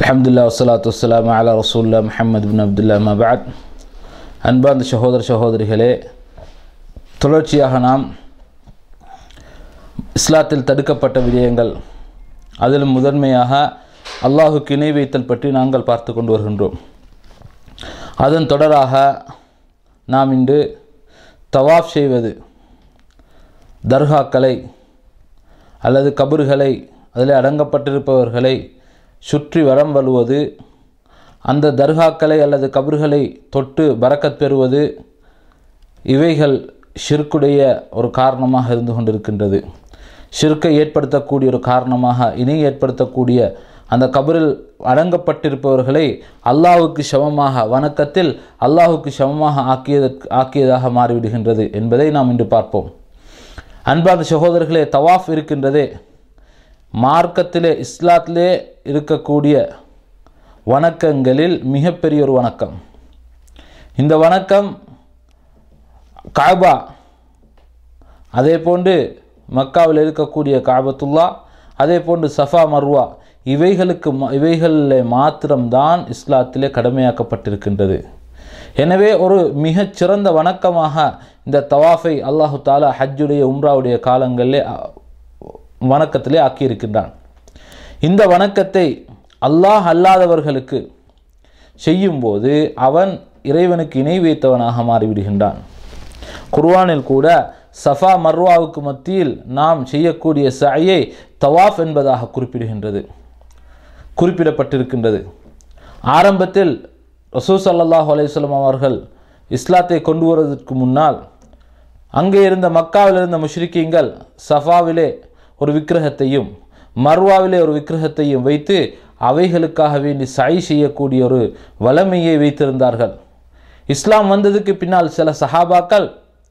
அல்ஹம்துலில்லா வஸ்ஸலாத்து வஸ்ஸலாமு அலா ரசூல்லா முஹம்மது பின் அப்துல்லா மபாத் அன்பார்ந்த சகோதர சகோதரிகளே தொடர்ச்சியாக நாம் இஸ்லாத்தில் தடுக்கப்பட்ட விடயங்கள் அதிலும் முதன்மையாக அல்லாஹுக்கு இணை வைத்தல் பற்றி நாங்கள் பார்த்து கொண்டு வருகின்றோம் அதன் தொடராக நாம் இன்று தவாஃப் செய்வது தர்காக்களை அல்லது கபறுகளை அதில் அடங்கப்பட்டிருப்பவர்களை சுற்றி வரம் வருவது அந்த தர்காக்களை அல்லது கபறுகளை தொட்டு பறக்கத் பெறுவது இவைகள் ஷிர்க்குடைய ஒரு காரணமாக இருந்து கொண்டிருக்கின்றது ஷிர்க்கை ஏற்படுத்தக்கூடிய ஒரு காரணமாக இணை ஏற்படுத்தக்கூடிய அந்த கபரில் அடங்கப்பட்டிருப்பவர்களை அல்லாஹுக்கு சமமாக வணக்கத்தில் அல்லாஹுக்கு சமமாக ஆக்கியதற்கு ஆக்கியதாக மாறிவிடுகின்றது என்பதை நாம் இன்று பார்ப்போம் அன்பார்ந்த சகோதரர்களே தவாஃப் இருக்கின்றதே மார்க்கத்திலே இஸ்லாத்திலே இருக்கக்கூடிய வணக்கங்களில் மிகப்பெரிய ஒரு வணக்கம் இந்த வணக்கம் காபா அதே போன்று மக்காவில் இருக்கக்கூடிய காபத்துல்லா அதே போன்று சஃபா மர்வா இவைகளுக்கு ம- இவைகளில் மாத்திரம்தான் இஸ்லாத்திலே கடமையாக்கப்பட்டிருக்கின்றது எனவே ஒரு மிகச் சிறந்த வணக்கமாக இந்த தவாஃபை அல்லாஹு தாலா ஹஜ்ஜுடைய உம்ராவுடைய காலங்களிலே அ, வணக்கத்திலே ஆக்கியிருக்கின்றான் இந்த வணக்கத்தை அல்லாஹ் அல்லாதவர்களுக்கு செய்யும்போது அவன் இறைவனுக்கு இணை வைத்தவனாக மாறிவிடுகின்றான் குர்ஆனில் கூட சஃபா மர்வாவுக்கு மத்தியில் நாம் செய்யக்கூடிய சஐயை தவாஃப் என்பதாக குறிப்பிடுகின்றது குறிப்பிடப்பட்டிருக்கின்றது ஆரம்பத்தில் ரசூல் ஸல்லல்லாஹு அலைஹி வஸல்லம் அவர்கள் இஸ்லாத்தை கொண்டு வருவதற்கு முன்னால் அங்கே இருந்த மக்காவில் இருந்த முஷ்ரிக்கீங்கள் சஃபாவிலே ஒரு விக்கிரகத்தையும் மர்வாவிலே ஒரு விக்கிரகத்தையும் வைத்து அவைகளுக்காக வேண்டி சை செய்யக்கூடிய ஒரு வளமையை வைத்திருந்தார்கள் இஸ்லாம் வந்ததுக்கு பின்னால் சில சஹாபாக்கள்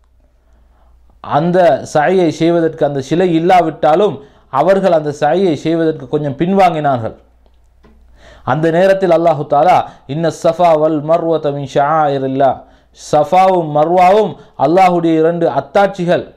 அந்த சாயை செய்வதற்கு அந்த சிலை இல்லாவிட்டாலும் அவர்கள் அந்த சாயை செய்வதற்கு கொஞ்சம் பின்வாங்கினார்கள் அந்த நேரத்தில் அல்லாஹு தாலா இன்ன சஃபா வல் மர்வத மின் ஷாயிரில்லா சஃபாவும் மர்வாவும் அல்லாஹுடைய இரண்டு அத்தாட்சிகள்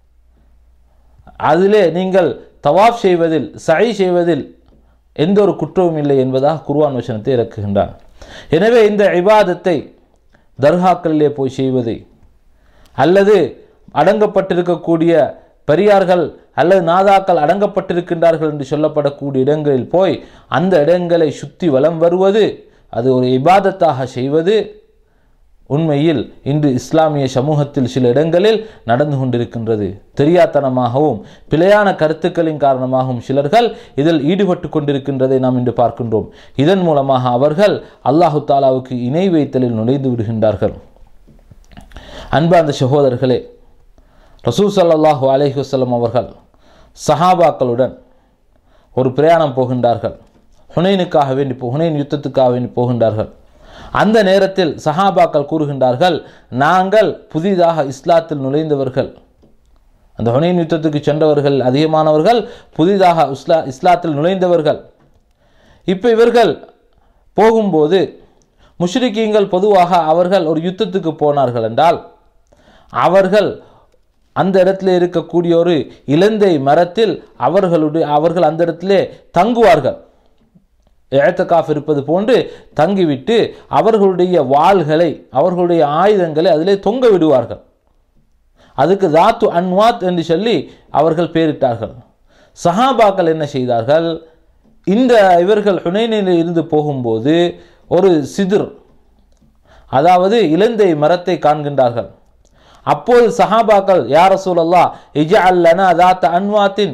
அதிலே நீங்கள் தவாஃப் செய்வதில் சை செய்வதில் எந்த ஒரு குற்றமும் இல்லை என்பதாக குர்ஆன் வசனத்தை இறக்குகின்றான் எனவே இந்த இபாதத்தை தர்காக்களிலே போய் செய்வதை அல்லது அடங்கப்பட்டிருக்கக்கூடிய பெரியார்கள் அல்லது நாதாக்கள் அடங்கப்பட்டிருக்கின்றார்கள் என்று சொல்லப்படக்கூடிய இடங்களில் போய் அந்த இடங்களை சுற்றி வலம் வருவது அது ஒரு இபாதத்தாக செய்வது உண்மையில் இன்று இஸ்லாமிய சமூகத்தில் சில இடங்களில் நடந்து கொண்டிருக்கின்றது தெரியாத்தனமாகவும் பிழையான கருத்துக்களின் காரணமாகவும் சிலர்கள் இதில் ஈடுபட்டு கொண்டிருக்கின்றதை நாம் இன்று பார்க்கின்றோம் இதன் மூலமாக அவர்கள் அல்லாஹு தாலாவுக்கு இணை வைத்தலில் நுழைந்து விடுகின்றார்கள் அன்பார்ந்த சகோதரர்களே ரசூல் ஸல்லல்லாஹு அலைஹி வஸல்லம் அவர்கள் சஹாபாக்களுடன் ஒரு பிரயாணம் போகின்றார்கள் ஹுனைனுக்காக வேண்டி போ ஹுனைன் யுத்தத்துக்காக வேண்டி போகின்றார்கள் அந்த நேரத்தில் சஹாபாக்கள் கூறுகின்றார்கள் நாங்கள் புதிதாக இஸ்லாத்தில் நுழைந்தவர்கள் அந்த ஹுனைன் யுத்தத்துக்கு சென்றவர்கள் அதிகமானவர்கள் புதிதாக இஸ்லா இஸ்லாத்தில் நுழைந்தவர்கள் இப்போ இவர்கள் போகும்போது முஷ்ரிக்கீங்கள் பொதுவாக அவர்கள் ஒரு யுத்தத்துக்கு போனார்கள் என்றால் அவர்கள் அந்த இடத்துல இருக்கக்கூடிய ஒரு இலந்தை மரத்தில் அவர்களுடைய அவர்கள் அந்த இடத்திலே தங்குவார்கள் ஏத்தக்காஃப் இருப்பது போன்று தங்கிவிட்டு அவர்களுடைய வாள்களை அவர்களுடைய ஆயுதங்களை அதிலே தொங்க விடுவார்கள் அதுக்கு தாத்து அன்வாத் என்று சொல்லி அவர்கள் பேரிட்டார்கள் சஹாபாக்கள் என்ன செய்தார்கள் இந்த இவர்கள் ஹுனைனில் இருந்து போகும்போது ஒரு சிதிர் அதாவது இலந்தை மரத்தை காண்கின்றார்கள் அப்போது சஹாபாக்கள் யார் ரசூலல்லா இஜ அல்லனா தாத்த அன்வாத்தின்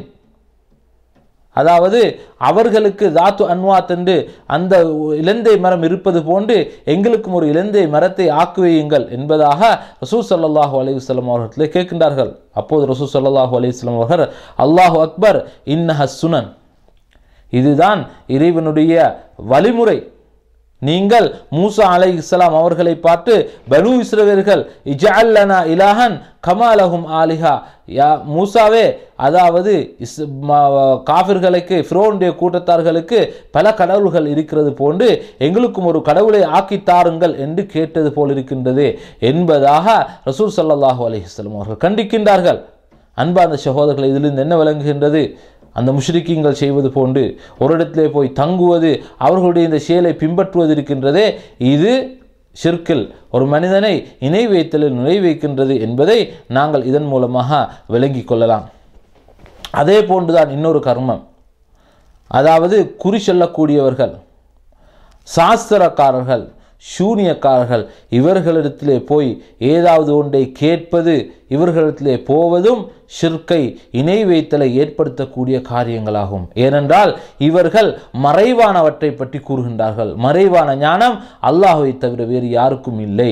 அதாவது அவர்களுக்கு தாத்து அன்வாத் என்று அந்த இலந்தை மரம் இருப்பது போன்று எங்களுக்கும் ஒரு இலந்தை மரத்தை ஆக்குவையுங்கள் என்பதாக ரசூ ஸல்லல்லாஹு அலைஹி வஸல்லம் அவர்களே கேட்கின்றார்கள் அப்போது ரசூ ஸல்லல்லாஹு அலைஹி வஸல்லம் அவர்கள் அல்லாஹு அக்பர் இன்னஹ சுனன் இதுதான் இறைவனுடைய வழிமுறை நீங்கள் மூசா அலை இஸ்லாம் அவர்களை பார்த்து பனு இஸ்ரவேல்கள் இஜஅல்லனா இலாஹன் கமாலஹும் ஆலிஹா யா மூசாவே அதாவது இஸ் ம- காபிர்களுக்கு ஃபிரோனுடைய கூட்டத்தார்களுக்கு பல கடவுள்கள் இருக்கிறது போன்று எங்களுக்கும் ஒரு கடவுளை ஆக்கி தாருங்கள் என்று கேட்டது போல் இருக்கின்றது என்பதாக ரசூல் ஸல்லல்லாஹு அலைஹி வஸல்லம் அவர்கள் கண்டிக்கின்றார்கள் அன்பார்ந்த சகோதரர்கள் இதிலிருந்து என்ன விளங்குகின்றது அந்த முஷ்ரிக்கீங்கள் செய்வது போன்று ஒரு இடத்திலே போய் தங்குவது அவர்களுடைய இந்த செயலை பின்பற்றுவது இருக்கின்றதே இது ஷிர்கில் ஒரு மனிதனை இணை வைத்தலில் நுழை வைக்கின்றது என்பதை நாங்கள் இதன் மூலமாக விளங்கிக் கொள்ளலாம் அதே போன்றுதான் இன்னொரு கர்மம் அதாவது குறி சொல்லக்கூடியவர்கள் சாஸ்திரக்காரர்கள் சூனியக்காரர்கள் இவர்களிடத்திலே போய் ஏதாவது ஒன்றை கேட்பது இவர்களிடத்திலே போவதும் ஷிர்கை இணை வைத்தலை ஏற்படுத்தக்கூடிய காரியங்களாகும் ஏனென்றால் இவர்கள் மறைவானவற்றை பற்றி கூறுகின்றார்கள் மறைவான ஞானம் அல்லாஹுவை தவிர வேறு யாருக்கும் இல்லை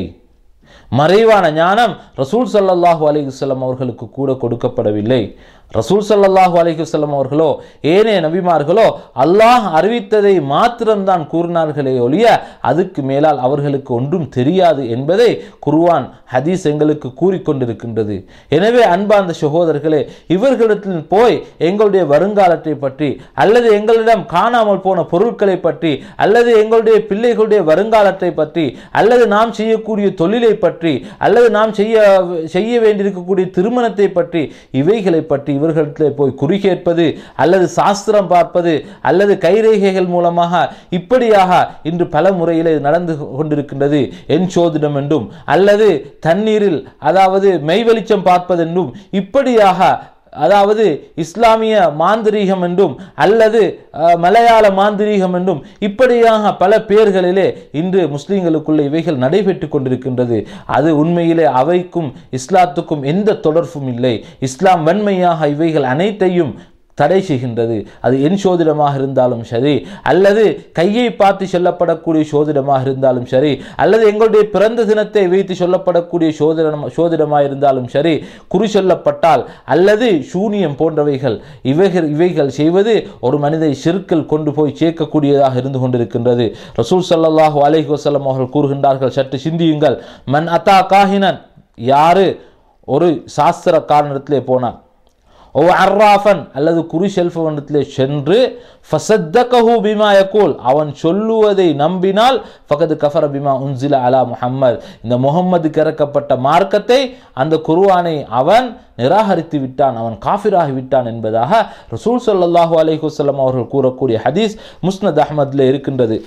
மறைவான ஞானம் ரசூல் சல்லல்லாஹு அலைஹிஸ்ஸலாம் அவர்களுக்கு கூட கொடுக்கப்படவில்லை ரசூல் சல்லல்லாஹு அலைஹிஸ்ஸலாம் அவர்களோ ஏனைய நபிமார்களோ அல்லாஹ் அறிவித்ததை மாத்திரம்தான் கூறினார்களே ஒழிய அதுக்கு மேலால் அவர்களுக்கு ஒன்றும் தெரியாது என்பதை குர்வான் ஹதீஸ் எங்களுக்கு கூறிக்கொண்டிருக்கின்றது எனவே அன்பார்ந்த சகோதரர்களே இவர்களிடத்தில் போய் எங்களுடைய வருங்காலத்தை பற்றி அல்லது எங்களிடம் காணாமல் போன பொருட்களை பற்றி அல்லது எங்களுடைய பிள்ளைகளுடைய வருங்காலத்தை பற்றி அல்லது நாம் செய்யக்கூடிய தொழிலை பற்றி அல்லது நாம் செய்ய செய்ய வேண்டியிருக்கக்கூடிய திருமணத்தை பற்றி இவைகளை பற்றி இவர்களிடத்திலே போய் குறி கேட்பது அல்லது சாஸ்திரம் பார்ப்பது அல்லது கைரேகைகள் மூலமாக இப்படியாக இன்று பல முறையில் இது நடந்து கொண்டிருக்கின்றது என் சோதிடம் என்றும் அல்லது தண்ணீரில் அதாவது மெய் வெளிச்சம் பார்ப்பதென்றும் இப்படியாக அதாவது இஸ்லாமிய மாந்திரீகம் என்றும் அல்லது அஹ், மலையாள மாந்திரீகம் என்றும் இப்படியாக பல பெயர்களிலே இன்று முஸ்லிம்களுக்குள்ள இவைகள் நடைபெற்று கொண்டிருக்கின்றது அது உண்மையிலே அவைக்கும் இஸ்லாத்துக்கும் எந்த தொடர்பும் இல்லை இஸ்லாம் வன்மையாக இவைகள் அனைத்தையும் தடை செய்கின்றது அது என் சோதிடமாக இருந்தாலும் சரி அல்லது கையை பார்த்து சொல்லப்படக்கூடிய சோதிடமாக இருந்தாலும் சரி அல்லது எங்களுடைய பிறந்த தினத்தை வைத்து சொல்லப்படக்கூடிய சோதிடம் சோதிடமாக இருந்தாலும் சரி குறி சொல்லப்பட்டால் அல்லது சூனியம் போன்றவைகள் இவைகள் இவைகள் செய்வது ஒரு மனிதை சிறுக்கில் கொண்டு போய் சேர்க்கக்கூடியதாக இருந்து கொண்டிருக்கின்றது ரசூல் ஸல்லல்லாஹு அலைஹி வஸல்லம் அவர்கள் கூறுகின்றார்கள் சற்று சிந்தியுங்கள் மன் அத்தா காஹினன் யாரு ஒரு சாஸ்திரக்காரனிடத்திலே போனார் ஓ அர்ராஃபன் அல்லது குறி செல்பவனத்திலே சென்று ஃபசத்தகஹு பிமா யகூல் அவன் சொல்லுவதை நம்பினால் ஃபகது கஃபர பிமா உன்சில அலா முஹம்மத் இந்த முகம்மதுக்கு இறக்கப்பட்ட மார்க்கத்தை அந்த குர்ஆனை அவன் நிராகரித்து விட்டான் அவன் காஃபிராகி விட்டான் என்பதாக ரசூல் ஸல்லல்லாஹு அலைஹி வஸல்லம் அவர்கள் கூறக்கூடிய ஹதீஸ் முஸ்னத் அஹ்மத்ல இருக்கின்றது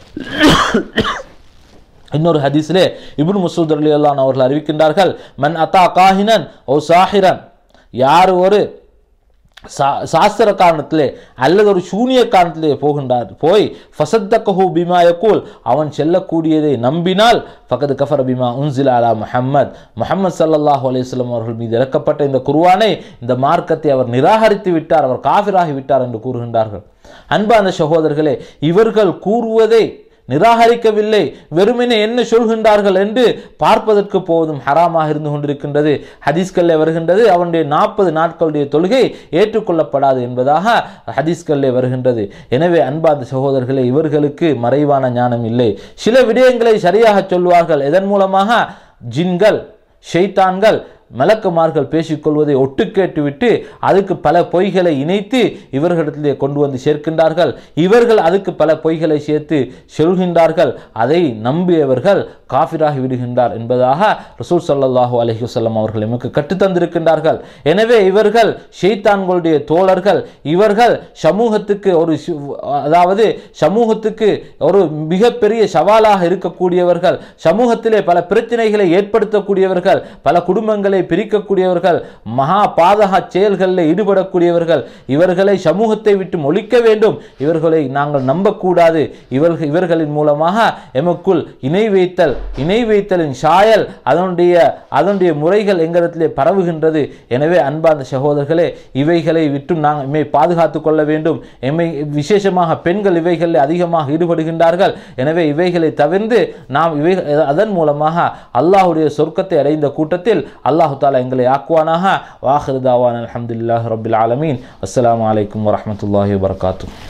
இன்னொரு ஹதீஸிலே இப்னு மசூத் ரலியல்லாஹு அவர்கள் அறிவிக்கின்றார்கள் மன் அத்தா காஹினன் ஓ சாஹிரன் யார் ஒரு சா- சாஸ்திர காரணத்திலே அல்லது ஒரு சூனிய காரணத்திலே போகின்றார் போய் ஃபசத்தகஹு பிமா யகூல் அவன் செல்லக்கூடியதை நம்பினால் ஃபகது கஃபர பிமா உன்சில அலா முஹம்மத் முஹம்மது ஸல்லல்லாஹு அலைஹி வஸல்லம் அவர்கள் மீது இறக்கப்பட்ட இந்த குர்ஆனை இந்த மார்க்கத்தை அவர் நிராகரித்து விட்டார் அவர் காஃபிராகி விட்டார் என்று கூறுகின்றார்கள் அன்பான சகோதரர்களே இவர்கள் கூறுவதை நிராகரிக்கவில்லை வெறுமனே என்ன சொல்கின்றார்கள் என்று பார்ப்பதற்கு போவதும் ஹராமாக இருந்து கொண்டிருக்கின்றது ஹதீஸ்கல்லே வருகின்றது அவனுடைய நாற்பது நாட்களுடைய தொழுகை ஏற்றுக்கொள்ளப்படாது என்பதாக ஹதீஸ்கல்லே வருகின்றது எனவே அன்பார்ந்த சகோதரர்களே இவர்களுக்கு மறைவான ஞானம் இல்லை சில விடயங்களை சரியாக சொல்வார்கள் இதன் மூலமாக ஜின்கள் ஷைத்தான்கள் மலக்குமார்கள் பேசிக்கொள்வதை ஒட்டு கேட்டுவிட்டு அதுக்கு பல பொய்களை இணைத்து இவர்களிடத்திலே கொண்டு வந்து சேர்க்கின்றார்கள் இவர்கள் அதுக்கு பல பொய்களை சேர்த்து சொல்கின்றார்கள் அதை நம்பியவர்கள் காஃபிராகி விடுகின்றார் என்பதாக ரசூல் ஸல்லல்லாஹு அலைஹி வஸல்லம் அவர்கள் எமக்கு கற்றுத்தந்திருக்கின்றார்கள் எனவே இவர்கள் ஷைத்தான்களுடைய தோழர்கள் இவர்கள் சமூகத்துக்கு ஒரு சி- அதாவது சமூகத்துக்கு ஒரு மிகப்பெரிய சவாலாக இருக்கக்கூடியவர்கள் சமூகத்திலே பல பிரச்சனைகளை ஏற்படுத்தக்கூடியவர்கள் பல குடும்பங்களை பிரிக்கக்கூடியவர்கள் மகா பாதக செயல்களில் ஈடுபடக்கூடியவர்கள் இவர்களை சமூகத்தை விட்டு ஒழிக்க வேண்டும் இவர்களை நாங்கள் நம்பக்கூடாது இவர்கள் இவர்களின் மூலமாக எமக்குள் இணை வைத்தல் இணை வைத்தலின் சாயல் அதனுடைய அதனுடைய முறைகள் எங்களிடத்திலே பரவுகின்றது எனவே அன்பார்ந்த சகோதரர்களே இவைகளை விட்டும் நாங்கள் எம்மை பாதுகாத்துக் கொள்ள வேண்டும் எம்மை விசேஷமாக பெண்கள் இவைகளில் அதிகமாக ஈடுபடுகின்றார்கள் எனவே இவைகளை தவிர்த்து நாம் இவை அதன் மூலமாக அல்லாஹ்வுடைய சொர்க்கத்தை அடைந்த கூட்டத்தில் அல்லாஹு தாலா எங்களை ஆக்குவானாக வாஹிருதாவான் அல்ஹம்துலில்லாஹி ரபில் ஆலமீன் அஸ்ஸலாமு அலைக்கும் வரஹ்மத்துல்லாஹி வபரகாத்துஹ்